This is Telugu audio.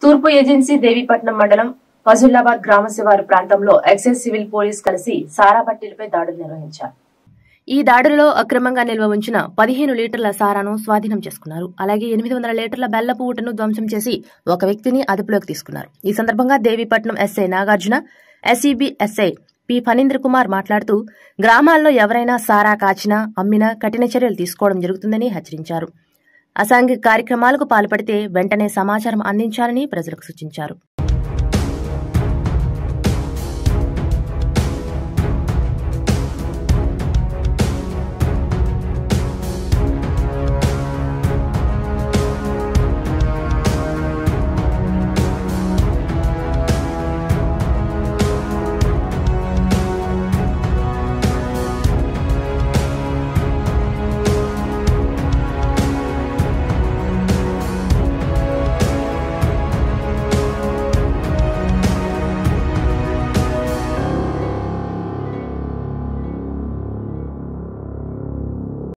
తూర్పు ఏజెన్సీ దేవీపట్నం మండలం ఫజుల్లాబాద్ గ్రామ శివారు ప్రాంతంలో ఎక్సైజ్ సివిల్ పోలీస్ కలిసి సారా పట్టీలపై దాడులు నిర్వహించారు ఈ దాడులలో అక్రమంగా నిల్వ ఉంచిన పదిహేను లీటర్ల సారాను స్వాధీనం చేసుకున్నారు అలాగే ఎనిమిది వందల లీటర్ల బెల్లపు ఊటను ధ్వంసం చేసి ఒక వ్యక్తిని అదుపులోకి తీసుకున్నారు ఈ సందర్భంగా Devipatnam SI Nagarjuna SEB SI P Phanindra Kumar మాట్లాడుతూ గ్రామాల్లో ఎవరైనా సారా కాచినా అమ్మినా కఠిన చర్యలు తీసుకోవడం జరుగుతుందని హెచ్చరించారు అసాంఘిక కార్యక్రమాలకు పాల్పడితే వెంటనే సమాచారం అందించాలని ప్రజలకు సూచించారు